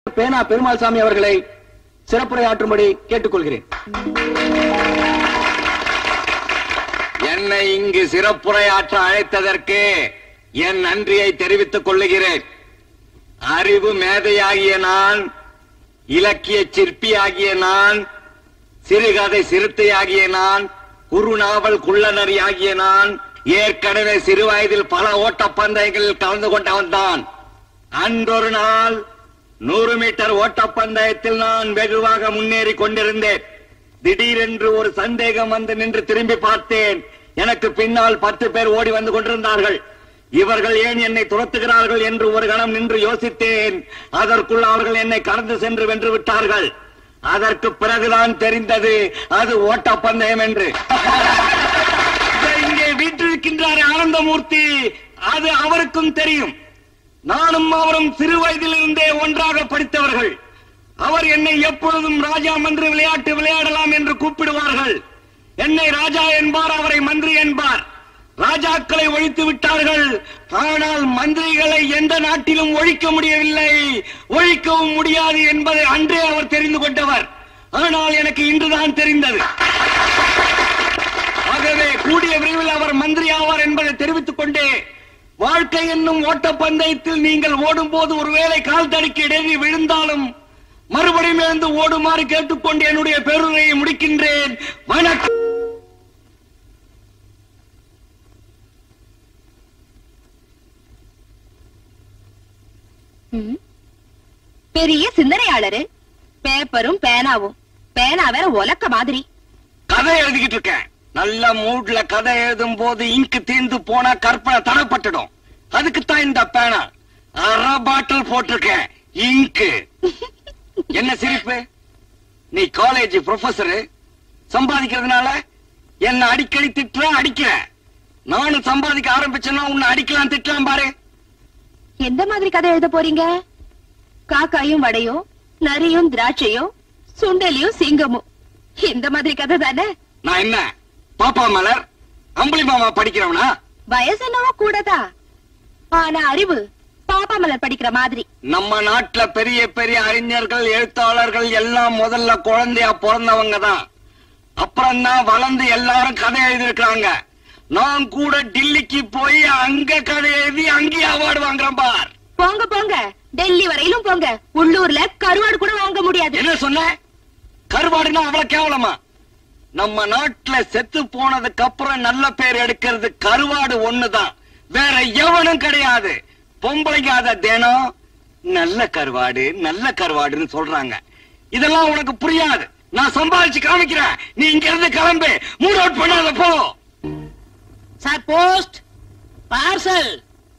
பேனா பெருமாள் சாமி அவர்களை சிறப்புரையாற்றும்படி கேட்டுக்கொள்கிறேன் என்னை இங்கு சிறப்புரையாற்ற அழைத்ததற்கு என் நன்றியை தெரிவித்துக் கொள்ளுகிறேன் அறிவு மேதையாகிய நான் இலக்கிய சிற்பியாகிய நான் சிறுகதை சிறுத்தையாகிய நான் குறுநாவல் குள்ளநரி ஆகிய நான் ஏற்கனவே சிறு வயதில் பல ஓட்டப்பந்தயங்களில் கலந்து கொண்டவன் தான் அன்றொரு நாள் நூறு மீட்டர் ஓட்டப்பந்தயத்தில் நான் வெகுவாக முன்னேறி கொண்டிருந்தேன் திடீரென்று ஒரு சந்தேகம் வந்து நின்று திரும்பி பார்த்தேன் எனக்கு பின்னால் பத்து பேர் ஓடி வந்து கொண்டிருந்தார்கள் இவர்கள் ஏன் என்னை துரத்துகிறார்கள் என்று ஒரு கணம் நின்று யோசித்தேன் அதற்குள் அவர்கள் என்னை கடந்து சென்று வென்று விட்டார்கள் அதற்கு பிறகுதான் தெரிந்தது அது ஓட்டப்பந்தயம் என்று இதோ இங்கே வீற்றிருக்கின்றார் ஆனந்தமூர்த்தி அது அவருக்கும் தெரியும் நானும் அவரும் சிறு வயதிலிருந்தே ஒன்றாக படித்தவர்கள் அவர் என்னை எப்பொழுதும் ராஜா மந்திரி விளையாட்டு விளையாடலாம் என்று கூப்பிடுவார்கள் என்னை ராஜா என்பார் அவரை மந்திரி என்பார் ராஜாக்களை ஒழித்து விட்டார்கள் ஆனால் மந்திரிகளை எந்த நாட்டிலும் ஒழிக்க முடியவில்லை ஒழிக்கவும் முடியாது என்பதை அன்றே அவர் தெரிந்து கொண்டவர் ஆனால் எனக்கு இன்றுதான் தெரிந்தது ஆகவே கூடிய விரைவில் அவர் மந்திரி ஆவார் என்பதை தெரிவித்துக் கொண்டே வாழ்க்கை என்னும் ஓட்டப்பந்தயத்தில் நீங்கள் ஓடும் போது ஒருவேளை கால் தடுக்கி இடையே விழுந்தாலும் மறுபடியும் எழுந்து ஓடுமாறு கேட்டுக்கொண்டு என்னுடைய பேருரையை முடிக்கின்றேன் வணக்கம் ம். பெரிய சிந்தனையாளரு பேப்பரும் பேனாவும் பேனா வேற உலக்க மாதிரி கதை எழுதிக்கிட்டு இருக்கேன் நல்ல மூட்ல கதை எழுதும் போது இங்கு தீர்ந்து போனா கற்பனை தடப்பட்டுடும் அதுக்குத்தான் இந்த பேனா அரை பாட்டில் போட்டிருக்கேன் இங்கு என்ன சிரிப்பு நீ காலேஜ் ப்ரொஃபசரு சம்பாதிக்கிறதுனால என்ன அடிக்கடி திட்டுற அடிக்கிற நானும் சம்பாதிக்க ஆரம்பிச்சேன்னா உன்னை அடிக்கலாம் திட்டலாம் பாரு எந்த மாதிரி கதை எழுத போறீங்க காக்காயும் வடையும் நரியும் திராட்சையும் சுண்டலியும் சிங்கமும் இந்த மாதிரி கதை தானே நான் என்ன பாப்பா மலர் அம்புலி மாமா படிக்கிறவனா வயசு என்னவோ கூடதான் ஆனா அறிவு பாப்பா மலர் படிக்கிற மாதிரி நம்ம நாட்டுல பெரிய பெரிய அறிஞர்கள் எழுத்தாளர்கள் எல்லாம் முதல்ல குழந்தையா பிறந்தவங்க தான் அப்புறம் தான் வளர்ந்து எல்லாரும் கதை எழுதிருக்காங்க நான் கூட டில்லிக்கு போய் அங்க கதை எழுதி அங்கேயே அவார்டு வாங்குறேன் பார் போங்க போங்க டெல்லி வரையிலும் போங்க உள்ளூர்ல கருவாடு கூட வாங்க முடியாது என்ன சொன்ன கருவாடுனா அவ்வளவு கேவலமா நம்ம நாட்டுல செத்து போனதுக்கு அப்புறம் நல்ல பேர் எடுக்கிறது கருவாடு ஒண்ணுதான் வேற எவனும் கிடையாது பொம்பளைங்க அத தினம் நல்ல கருவாடு நல்ல கருவாடுன்னு சொல்றாங்க இதெல்லாம் உனக்கு புரியாது நான் சம்பாதிச்சு காமிக்கிறேன் நீ இங்க இருந்து கிளம்பு மூட் அவுட் பண்ணாத போ சார் போஸ்ட் பார்சல்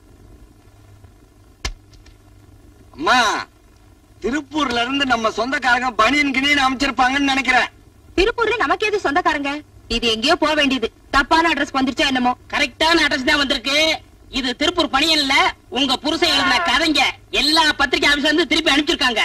அம்மா திருப்பூர்ல இருந்து நம்ம சொந்தக்காரங்க பனியன் கிணியன் அமைச்சிருப்பாங்கன்னு நினைக்கிறேன் திருப்பூர்ல நமக்கு எது சொந்தக்காரங்க இது எங்கேயோ போக வேண்டியது தப்பான அட்ரஸ் வந்துருச்சா என்னமோ கரெக்டான அட்ரஸ் தான் வந்திருக்கு இது திருப்பூர் பணியன்ல உங்க புருஷன் எழுதின கதைங்க எல்லா பத்திரிகை ஆபீஸ்ல இருந்து திருப்பி அனுப்பிச்சிருக்காங்க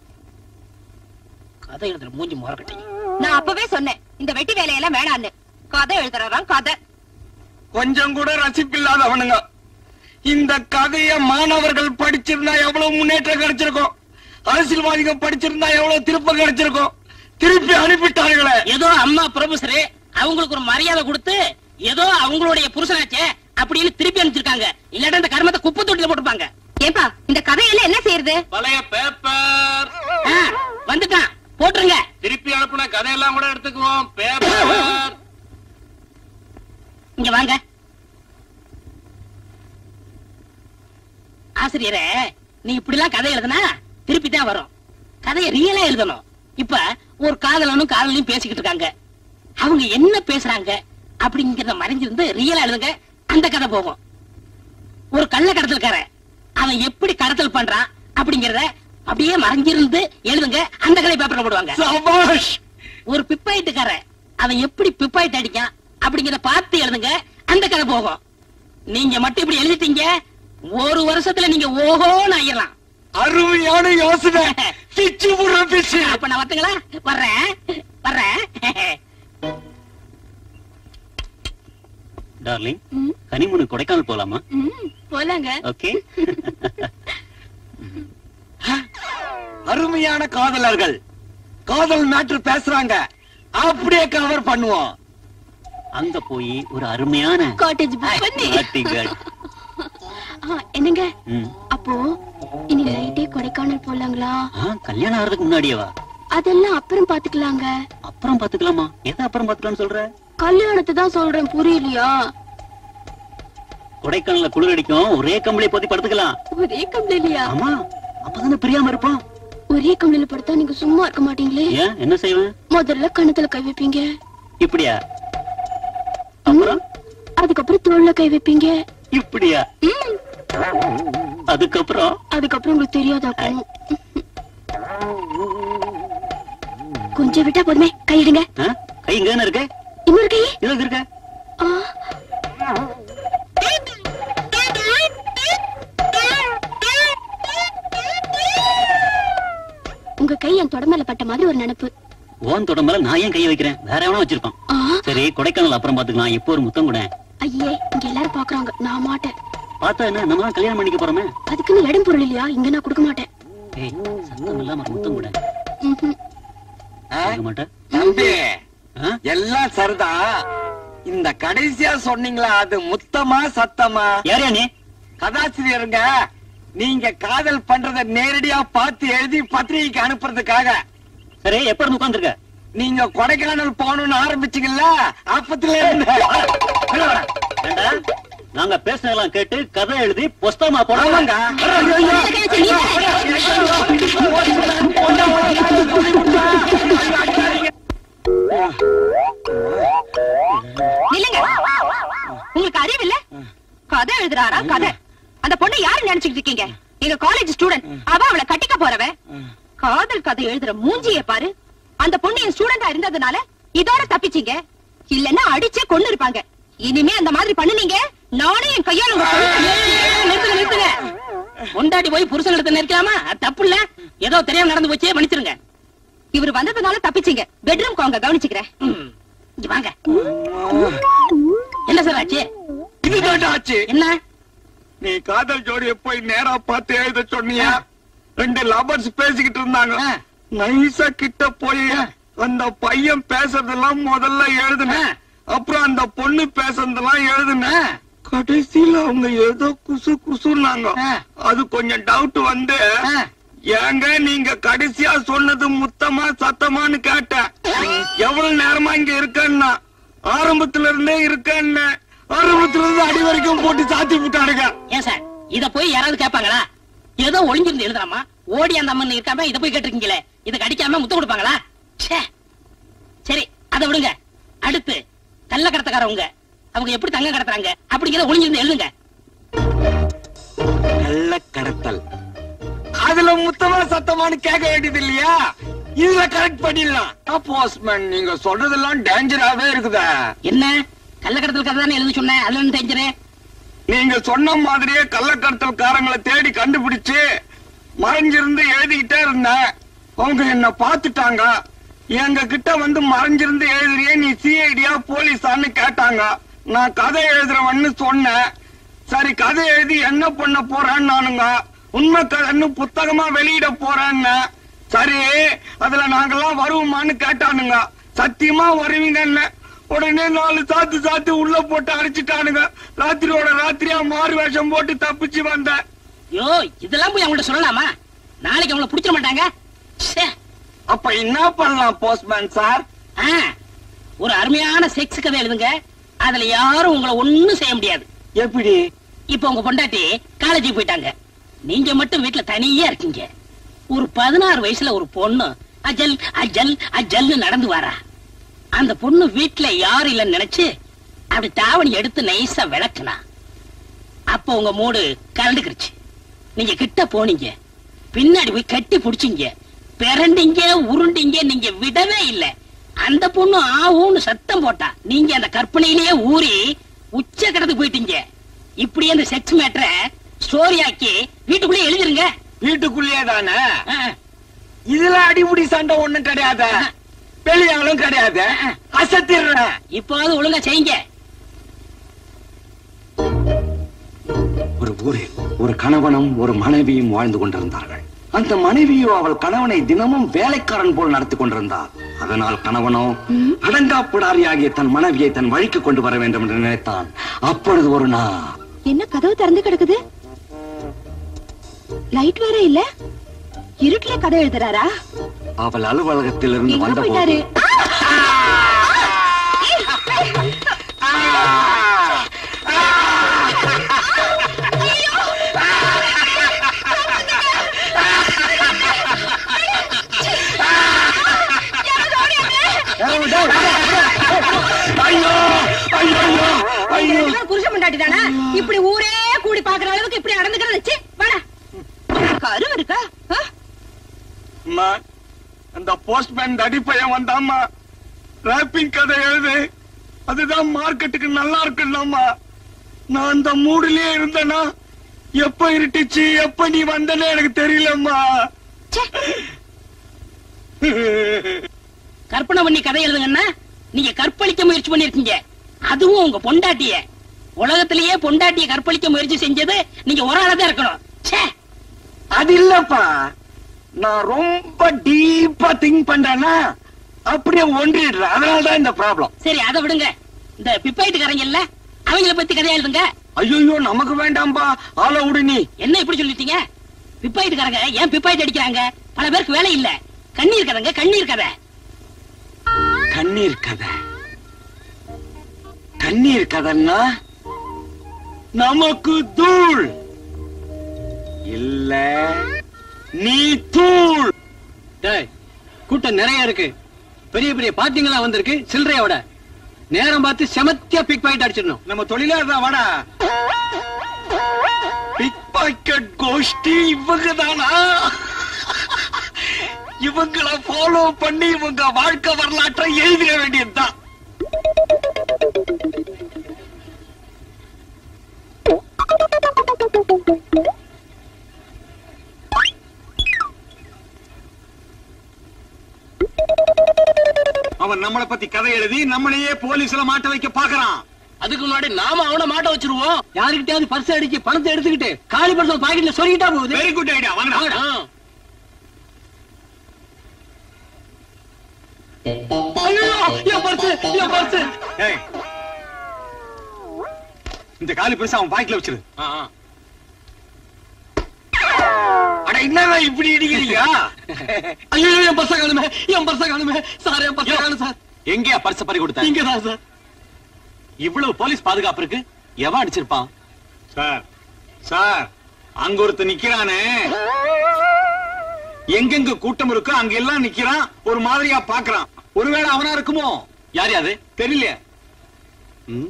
கதை எழுதுற மூஞ்சி முறக்கட்டீங்க நான் அப்பவே சொன்னேன் இந்த வெட்டி வேலையெல்லாம் வேணான்னு கதை எழுதுறாராம் கதை கொஞ்சம் கூட ரசிப்பில்லாதவனுங்க இந்த கதைய மாணவர்கள் படிச்சிருந்தா எவ்வளவு முன்னேற்றம் கிடைச்சிருக்கும் அரசியல்வாதிங்க படிச்சிருந்தா எவ்வளவு திருப்பம் கிடைச்சிருக்கும் திருப்பி அனுப்பிட்டார்களே ஏதோ அம்மா ப்ரொஃபசர் அவங்களுக்கு ஒரு மரியாதை கொடுத்து ஏதோ அவங்களுடைய புருஷனாச்சே அப்படின்னு திருப்பி அனுப்பிச்சிருக்காங்க இல்லாட்டா இந்த கர்மத்தை குப்பை தொட்டில போட்டுப்பாங்க ஏப்பா இந்த கதையெல்லாம் என்ன செய்யறது பழைய பேப்பர் ஆ, வந்துட்டான் போட்டுருங்க திருப்பி அனுப்புன கதையெல்லாம் கூட எடுத்துக்குவோம் பேப்பர் இங்க வாங்க ஆசிரியரே நீ இப்படி எல்லாம் கதை எழுதுனா திருப்பி தான் வரும் கதையை ரியலா எழுதணும் இப்ப ஒரு காதலனும் காதலையும் பேசிக்கிட்டு இருக்காங்க அவங்க என்ன பேசுறாங்க அப்படிங்கறத மறைஞ்சிருந்து ரியலா எழுதுங்க அந்த கதை போகும் ஒரு கள்ள கடத்தல்கார அவன் எப்படி கடத்தல் பண்றான் அப்படிங்கறத அப்படியே மறைஞ்சிருந்து எழுதுங்க அந்த கதை பேப்பர்ல போடுவாங்க சபாஷ் ஒரு பிப்பாயிட்டுக்கார அவன் எப்படி பிப்பாயிட்டு அடிக்கான் அப்படிங்கறத பார்த்து எழுதுங்க அந்த கதை போகும் நீங்க மட்டும் இப்படி எழுதிட்டீங்க ஒரு வருஷத்துல நீங்க ஓஹோன்னு ஆயிரலாம் அருமையான யோசனை பிச்சு புடுற பிச்சு அப்ப நான் வரட்டுங்களா வர்றேன் வர்றேன் டார்லிங் ம், கனிமுனு கொடைக்கானல் போலாமா ம், போலாங்க ஓகே அருமையான காதலர்கள் காதல் மேட்ரு பேசுறாங்க அப்படியே கவர் பண்ணுவோம் அங்க போய் ஒரு அருமையான காட்டேஜ் புக் பண்ணி party girl. ஆ, என்னங்க ம். அப்போ இனி நைட்டே கொடைக்கானல் போலாங்களா ஆ, கல்யாணம் ஆறதுக்கு முன்னாடியேவா அதெல்லாம் அப்புறம் பாத்துக்கலாங்க அப்புறம் பாத்துக்கலாமா எதை அப்புறம் பாத்துக்கலாம்னு சொல்ற கல்யாணத்தை தான் சொல்றேன் புரியலையா கொடைக்கானல்ல குளிர் அடிக்கும் ஒரே கம்பளி போத்தி படுத்துக்கலாம் ஒரே கம்பளிலையா ஆமா அப்பதானே பிரியாம இருப்போம் ஒரே கம்பளில படுத்தா நீங்க சும்மா இருக்க மாட்டீங்களே ஏன் என்ன செய்வேன் முதல்ல கண்ணத்துல கை வைப்பீங்க இப்படியா அப்புறம் அதுக்கப்புறம் தோல்ல கை வைப்பீங்க இப்படியா ம், அதுக்கப்புறம் அதுக்கப்புறம் உங்களுக்கு தெரியாதாக்கும் கொஞ்சம் விட்டா போதுமே கையிடுங்க ஆ, கை இங்க தானே இருக்கு இன்னொரு கை இதோ இது இருக்க ஆ. உங்க கை என் தொடமேல பட்ட மாதிரி ஒரு நினைப்பு ஓன் தொடம்பல நான் ஏன் கையை வைக்கிறேன் வேற எவனா வச்சிருப்பான் ஆ, சரி கொடைக்கானல் அப்புறம் பாத்துக்கலாம் இப்போ ஒரு முத்தம் கூட ஐயே இங்க எல்லாரும் பாக்குறாங்க நான் மாட்டேன் பார்த்தா என்ன நம்ம தான் கல்யாணம் பண்ணிக்க போறோமே அதுக்குன்னு இடம் பொருள் இல்லையா இங்க நான் கொடுக்க மாட்டேன் ஏய் சத்தம் இல்லாம ஒரு முத்தம் கூட ம்ஹும். ஆ? கொடுக்க மாட்டேன் தம்பி ஆ? எல்லாம் சரிதான் இந்த கடைசியா சொன்னீங்களா அது முத்தமா சத்தமா யாரையா நீ கதாசிரியருங்க நீங்க காதல் பண்றத நேரடியா பார்த்து எழுதி பத்திரிகைக்கு அனுப்புறதுக்காக சரி எப்ப இருந்து உட்கார்ந்திருக்க நீங்க கொடைக்கானல் போகணும்னு ஆரம்பிச்சீங்கல்ல அப்பத்துல இருந்து ஏண்டா நாங்க பேசுனதெல்லாம் கேட்டு கதை எழுதி புஸ்தகமா போடுவாங்க ஆமாங்க நில்லுங்க உங்களுக்கு அறிவு இல்ல கதை எழுதுறாரா கதை அந்த பொண்ணை யாரு நினைச்சுக்கிட்டு இருக்கீங்க எங்க காலேஜ் ஸ்டூடெண்ட் அவ அவளை கட்டிக்க போறவ காதல் கதை எழுதுற மூஞ்சிய பாரு அந்த பொண்ணு என் ஸ்டூடெண்டா இருந்ததுனால இதோட தப்பிச்சீங்க இல்லன்னா அடிச்சே கொண்டு இருப்பாங்க இனிமே அந்த மாதிரி பண்ணுனீங்க நானே என் கையால உங்க கழுத்தை நிறுத்துங்க நிறுத்துங்க கொண்டாடி போய் புருஷன் எடுத்து நிற்கலாமா அது தப்பு இல்ல ஏதோ தெரியாம நடந்து போச்சே மன்னிச்சிருங்க இவர் வந்ததுனால தப்பிச்சீங்க பெட்ரூம் அவங்க கவனிச்சுக்கிறேன் ம், இங்க வாங்க என்ன சார் ஆச்சு இதுதான் ஆச்சு என்ன நீ காதல் ஜோடிய போய் நேரா பார்த்து எழுத சொன்னியா ரெண்டு லவர்ஸ் பேசிக்கிட்டு இருந்தாங்க ஆ. நைஸா கிட்ட போய் அந்த பையன் பேசுறதெல்லாம் முதல்ல எழுதுனேன் ஆ. அப்புறம் அந்த பொண்ணு பேசுறதெல்லாம் எழுதுனேன் ஆ. கடைசியில அவங்க ஏதோ குசு குசுன்னாங்க ஆ. அது கொஞ்சம் டவுட் வந்து ஆ. ஏங்க நீங்க கடைசியா சொன்னது முத்தமா சத்தமான்னு கேட்டேன் எவ்வளவு நேரமா இங்க இருக்கேன்னா ஆரம்பத்துல இருந்தே இருக்கேன்னு ஆரம்பத்துல இருந்து அடி வரைக்கும் போட்டு சாத்தி விட்டாருங்க ஏன் சார் இத போய் யாராவது கேட்பாங்களா ஏதோ ஒளிஞ்சிருந்து எழுதுறாமா ஓடி அந்த அம்மன் இருக்காம இத போய் கேட்டிருக்கீங்களே இத கடிக்காம முத்தம் கொடுப்பாங்களா ச்சே. சரி அத விடுங்க அடுத்து கள்ள கடத்தக்காரவங்க அவங்க எப்படி தங்கம் கடத்துறாங்க அப்படிங்கிறத ஒளிஞ்சிருந்து எழுதுங்க நல்ல கடத்தல் அதுல முத்தமா சத்தமான்னு கேட்க வேண்டியது இல்லையா இதுல கரெக்ட் பண்ணிடலாம் போஸ்ட்மேன் நீங்க சொல்றதெல்லாம் டேஞ்சராவே இருக்குதா என்ன கள்ள கடத்தல் கதை தானே எழுத சொன்னேன் அதுல என்ன டென்ஷனு நீங்க சொன்ன மாதிரியே கள்ளக்கடத்தல்காரங்களை தேடி கண்டுபிடிச்சு மறைஞ்சிருந்து எழுதிக்கிட்டே இருந்தேன் அவங்க என்ன பார்த்துட்டாங்க எங்க கிட்ட வந்து மறைஞ்சிருந்து எழுதுறியே நீ சிஐடியா போலீஸான்னு கேட்டாங்க நான் கதை எழுதுறவன்னு சொன்னேன் சரி கதை எழுதி என்ன பண்ண போறேன்னு நானுங்க உண்மை கதைன்னு புத்தகமா வெளியிட போறேன்னு சரி அதுல நாங்கெல்லாம் வருவோமான்னு கேட்டானுங்க சத்தியமா வருவீங்கன்னு உடனே நாலு சாத்து சாத்து உள்ள போட்டு அடிச்சிட்டானுங்க ராத்திரியோட ராத்திரியா மாறு வேஷம் போட்டு தப்பிச்சு வந்தேன் யோ இதெல்லாம் போய் அவங்கள்ட்ட சொல்லலாமா நாளைக்கு அவங்கள புடிச்சிட மாட்டாங்க ச்சே. அப்ப என்ன பண்ணலாம் போஸ்ட்மேன் சார் ஆ, ஒரு அருமையான செக்ஸ் கதை எழுதுங்க அதுல யாரும் உங்களை ஒண்ணும் செய்ய முடியாது எப்படி இப்ப உங்க பொண்டாட்டி காலேஜுக்கு போயிட்டாங்க நீங்க மட்டும் வீட்டுல தனியா இருக்கீங்க ஒரு பதினாறு வயசுல ஒரு பொண்ணு அஜல் அஜல் அஜல்னு நடந்து வரா அந்த பொண்ணு வீட்டுல யாரும் இல்லைன்னு நினைச்சு அப்படி தாவணி எடுத்து நைஸா விளக்குனா அப்ப உங்க மூடு கரண்டுக்கிருச்சு நீங்க கிட்ட போனீங்க பின்னாடி போய் கட்டி புடிச்சீங்க பிறண்டீங்க உருண்டீங்க நீங்க விடவே இல்ல அந்த பொண்ணு ஆவுன்னு சத்தம் போட்டா நீங்க அந்த கற்பனையிலேயே ஊறி உச்ச கடத்துக்கு போயிட்டீங்க இப்படி அந்த செக்ஸ் மேட்டரை ஸ்டோரி ஆக்கி வீட்டுக்குள்ளே எழுதிருங்க வீட்டுக்குள்ளேயே தானே ஆ, இதுல அடிமுடி சண்டை ஒண்ணும் கிடையாது வெளியாலும் கிடையாது அசத்திடுறேன் இப்போது ஒழுங்கா செய்யுங்க ஒரு ஊரில் ஒரு கணவனும் ஒரு மனைவியும் வாழ்ந்து கொண்டிருந்தார்கள் அந்த மனைவியோ அவள் கணவனை தினமும் வேலைக்காரன் போல் நடத்தி கொண்டிருந்தார் அதனால் கணவனோ அடங்காப்பிடாரியாகிய தன் மனைவியை தன் வழிக்கு கொண்டு வர வேண்டும் என்று நினைத்தான் அப்பொழுது ஒரு நாள் என்ன கதவு திறந்து கிடக்குது லைட் வேற இல்ல இருட்டுல கதை எழுதுறாரா அவள் அலுவலகத்தில் இருந்து எங்க வந்த போயிட்டாரு ஐயோ ஐயோ ஐயோ புருஷன் முண்டாட்டி தானே இப்படி ஊரே கூடி பாக்குற அளவுக்கு இப்படி நடந்துக்கிறது வச்சு வாடா கரு இருக்கா ஆ? அம்மா அந்த போஸ்ட்மேன் அடிப்பையன் வந்தாம்மா ராப்பிங் கதை எழுது அதுதான் மார்க்கெட்டுக்கு நல்லா இருக்குன்னாம்மா நான் அந்த மூடுலயே இருந்தேனா எப்ப இருட்டுச்சு எப்ப நீ வந்தனே எனக்கு தெரியலம்மா ச்சே. கற்பனை பண்ணி கதை எழுதுங்கன்னா நீங்க கற்பழிக்க முயற்சி பண்ணிருக்கீங்க அதுவும் உங்க பொண்டாட்டிய உலகத்திலேயே பொண்டாட்டிய கற்பழிக்க முயற்சி செஞ்சது நீங்க ஒரு ஆளதான் இருக்கணும் ச்சே அது இல்லப்பா நான் ரொம்ப டீப்பா திங்க் பண்றேன்னா அப்படியே ஒன்றிடுறேன் அதனாலதான் இந்த ப்ராப்ளம் சரி அதை விடுங்க இந்த பிப்பாயிட்டுக்காரங்க இல்ல அவங்கள பத்தி கதை எழுதுங்க ஐயோ நமக்கு வேண்டாம்பா ஆள விடு நீ என்ன இப்படி சொல்லிட்டீங்க பிப்பாயிட்டுக்காரங்க ஏன் பிப்பாயிட்டு அடிக்கிறாங்க பல பேருக்கு வேலை இல்ல கண்ணீர் கதைங்க கண்ணீர் கதை கண்ணீர் கதை கண்ணீர் கதைன்னா நமக்கு தூள் இல்ல நீ தூள் டேய் கூட்டம் நிறைய இருக்கு பெரிய பெரிய பாட்டிங்களா வந்திருக்கு சில்லறையோட நேரம் பார்த்து செமத்தியா பிக் பாயிண்ட் அடிச்சிடணும் நம்ம தொழிலா இருந்தா வாடா பிக் பாக்கெட் கோஷ்டி இவங்க தானா இவங்கள ஃபாலோ பண்ணி இவங்க வாழ்க்கை வரலாற்றை எழுதிட வேண்டியதுதான் அவன் நம்மளை பத்தி கதை எழுதி நம்மளையே போலீஸ்ல மாட்ட வைக்க பாக்குறான் அதுக்கு முன்னாடி நாம அவனை மாட்ட வச்சிருவோம் யாருக்கிட்டயாவது பர்ஸ் அடிச்சு பணத்தை எடுத்துக்கிட்டு காலி பர்ஸ் பாக்கெட்ல சொல்லிட்டா போகுது வெரி குட் ஐடியா வாங்கடா ஆ. ஐயோ, என் பர்ஸ், என் பர்ஸ். ஏய், இந்த காலி பரிசு அவன் பாக்கெட்ல வச்சிரு ஆ, ஆ. அட என்னடா இப்படி இடிக்கிறீங்க ஐயோ என் பர்ஸ காணுமே என் பர்ஸ காணுமே சார் என் பர்ஸ காணும் சார் எங்கேயா பரிச பறி கொடுத்த இங்கதான் சார் இவ்வளவு போலீஸ் பாதுகாப்பு இருக்கு எவன் அடிச்சிருப்பான் சார் சார் அங்க ஒருத்த நிக்கிறானே எங்கெங்க கூட்டம் இருக்கோ அங்க எல்லாம் நிக்கிறான் ஒரு மாதிரியா பாக்குறான் ஒருவேளை அவனா இருக்குமோ யார் யாது தெரியல ம்?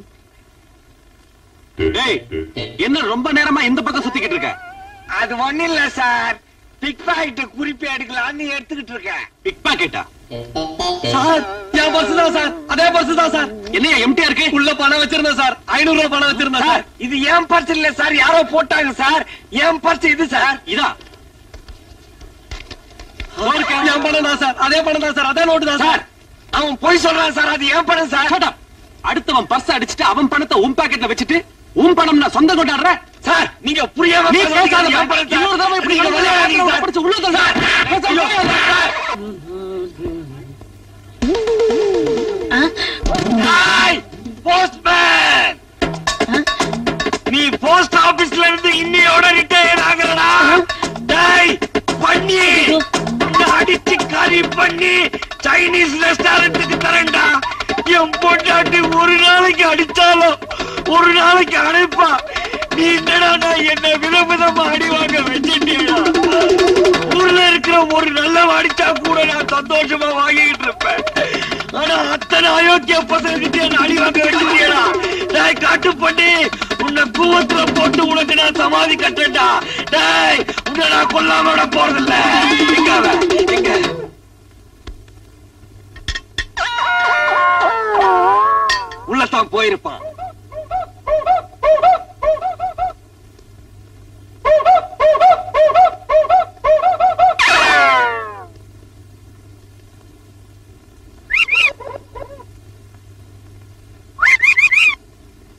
டேய் என்ன ரொம்ப நேரமா இந்த பக்கம் சுத்திக்கிட்டு இருக்க அது ஒண்ணு இல்ல சார் பிக் பாக்கெட் குறிப்பி எடுக்கலாம்னு எடுத்துக்கிட்டு இருக்கேன் பிக் பாக்கெட்டா சார் என் பர்ஸ் தான் சார் அதே பர்ஸ் தான் சார் என்னையா எம்டியா இருக்கு உள்ள பணம் வச்சிருந்தேன் சார் ஐநூறு ரூபாய் பணம் வச்சிருந்தேன் சார் சார் இது ஏன் பர்ஸ் இல்ல சார் யாரோ போட்டாங்க சார் ஏன் பர்ஸ் இது சார் இதா என் பணம் தான் சார் அதே பணம் தான் சார் அதே நோட்டு தான் சார் சார் அவன் போய் சொல்றான் சார் அது ஏன் பணம் சார் Shut up. அடுத்தவன் பர்ஸ் அடிச்சிட்டு அவன் பணத்தை உன் பாக்கெட்ல வச்சுட்டு உன் பணம் நான் சொந்தம் கொண்டாடுற சார் நீங்க புரியாம நீ பேசுறீங்க. பேசாத ஏன் பணம் சார்? இன்னொரு தடவை இப்படி நீங்க இங்க விளையாடாதீங்க விளையாடுறீங்க சார். படிச்சு உள்ள தள்ளு. ஐயோ, சார். ஹாய் போஸ்ட்மேன் நீ போஸ்ட் ஆபீஸ்ல இருந்து இன்னையோட ரிட்டையர் ஆகலடா டேய் பண்ணி உன்னை அடிச்சு கறி பண்ணி சைனீஸ் ரெஸ்டாரண்ட்டுக்கு தரேன்டா என் பொண்டாட்டி ஒரு நாளைக்கு அடிச்சாலும் ஒரு நாளைக்கு அழைப்பா நீ என்னடா நான் என்ன விதவிதமா அடி வாங்க வச்சிட்டியடா ஊர்ல இருக்கிற ஒரு நல்ல அடிச்சா கூட நான் சந்தோஷமா வாங்கிட்டு இருப்பேன் ஆனா அத்தனை அயோக்கிய பசங்கிட்டே நான் அடி வாங்க வச்சிருக்கேடா டேய் காட்டு பண்ணி உன்னை கூவத்துல போட்டு உனக்கு நான் சமாதி கட்டேன்டா டேய் உன்னை நான் கொல்லாம விட போறதில்ல எங்க அவன்? எங்க உள்ளத்தான் போயிருப்பான்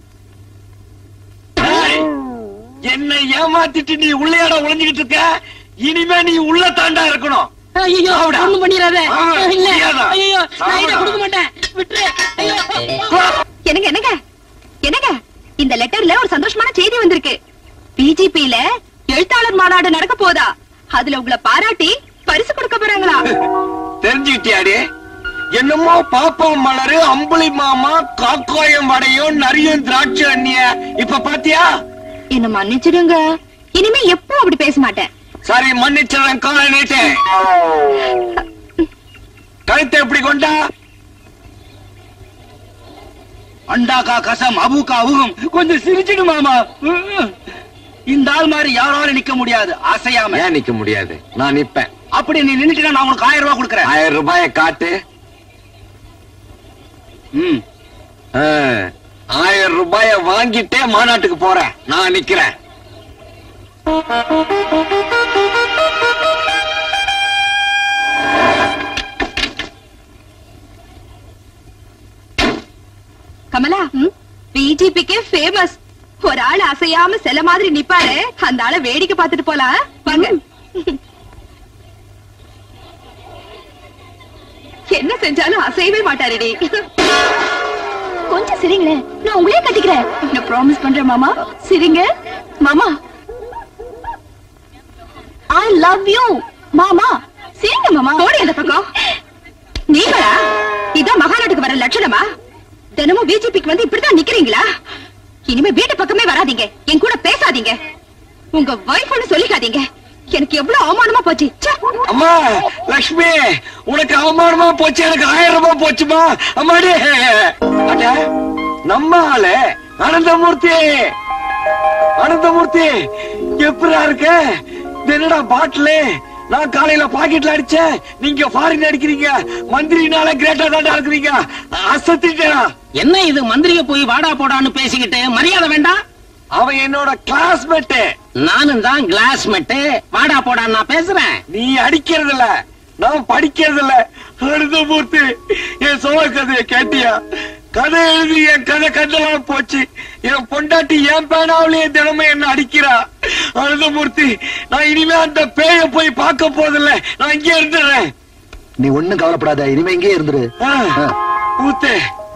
டேய், என்னை ஏமாத்திட்டு நீ உள்ளையாட ஒளிஞ்சுகிட்டு இருக்க இனிமே நீ உள்ள தாண்டா இருக்கணும் ஐயோ சாவுடா. ஒண்ணும் பண்ணிடாத ஆ, இல்ல முடியாதா? ஐயோ நான் இதை சாவுடா. கொடுக்க மாட்டேன் விட்டுரு ஐயோ என்னங்க என்னங்க என்னங்க இந்த லெட்டர்ல ஒரு சந்தோஷமான செய்தி வந்திருக்கு பிஜிபில எழுத்தாளர் மாநாடு நடக்க போதா அதுல உங்களை பாராட்டி பரிசு கொடுக்க போறாங்களா தெரிஞ்சுக்கிட்டியாடி என்னமோ பாப்பம் மலரு அம்புலி மாமா காக்காயம் வடையும் நரியும் திராட்சை அண்ணிய இப்ப பாத்தியா என்ன மன்னிச்சிடுங்க இனிமே எப்போ அப்படி பேச மாட்டேன் சரி மன்னிச்சிடறேன் காலை நீட்டேன் கழுத்தை எப்படி கொண்டா அண்டாக்கா கசம் அபுக்கா அவுகும் கொஞ்சம் சிரிச்சிடு மாமா இந்த ஆள் மாதிரி யாராலும் நிக்க முடியாது அசையாம ஏன் நிக்க முடியாது நான் நிப்பேன் அப்படி நீ நின்னுட்டு நான் உனக்கு ஆயிரம் ரூபாய் கொடுக்கறேன் ஆயிரம் ரூபாய காட்டு ம். ஆ, ஆயிரம் ரூபாய வாங்கிட்டே மாநாட்டுக்கு போறேன் நான் நிக்கிறேன் கமலா பிஜிபிக்கே ஃபேமஸ் ஒரு ஆள் அசையாம சில மாதிரி நிப்பாரு அந்த ஆளை வேடிக்கை பார்த்துட்டு போலாம் வாங்க என்ன செஞ்சாலும் அசையவே மாட்டாருடி கொஞ்சம் சிரிங்களேன் நான் உங்களே கட்டிக்கிறேன் நான் ப்ராமிஸ் பண்றேன் மாமா சிரிங்க மாமா ஐ லவ் யூ மாமா சிரிங்க மாமா ஓடி அந்த பக்கம் நீங்களா இதான் மகாநாட்டுக்கு வர லட்சணமா தினமும் பிஜேபிக்கு வந்து இப்படிதான் நிக்கிறீங்களா இனிமே வீட்டு பக்கமே வராதீங்க என் கூட பேசாதீங்க உங்க வைஃப்னு சொல்லிக்காதீங்க எனக்கு எவ்வளவு அவமானமா போச்சு ச்சே. அம்மா லக்ஷ்மி உனக்கு அவமானமா போச்சு எனக்கு ஆயிரம் ரூபாய் போச்சுமா அம்மாடி அட நம்ம ஆளு அனந்தமூர்த்தி அனந்தமூர்த்தி எப்படா இருக்க இது என்னடா பாட்டிலு நான் காலையில பாக்கெட்ல அடிச்சேன் நீங்க ஃபாரின் அடிக்கிறீங்க மந்திரினால கிரேட்டா தாண்டா இருக்கிறீங்க அசத்திட்டா என்ன இது மந்திரிய போய் வாடா போடான்னு பேசிக்கிட்டு மரியாதை வேண்டாம் அவன் என்னோட கிளாஸ்மேட்டு நானும் தான் கிளாஸ் மெட்டு வாடா போடா நான் பேசுறேன் நீ அடிக்கிறது இல்ல நான் படிக்கிறது இல்ல அனுதமூர்த்தி என் சோழ கதையை கேட்டியா கதை எழுதி என் கதை கண்டலாம் போச்சு என் பொண்டாட்டி என் பேனாவிலேயே தினமும் என்ன அடிக்கிறா அனுதமூர்த்தி நான் இனிமே அந்த பேய போய் பார்க்க போதில்ல நான் இங்கே இருந்துடுறேன் நீ ஒண்ணும் கவலைப்படாத இனிமே இங்கே இருந்துரு ஆ, ஊத்து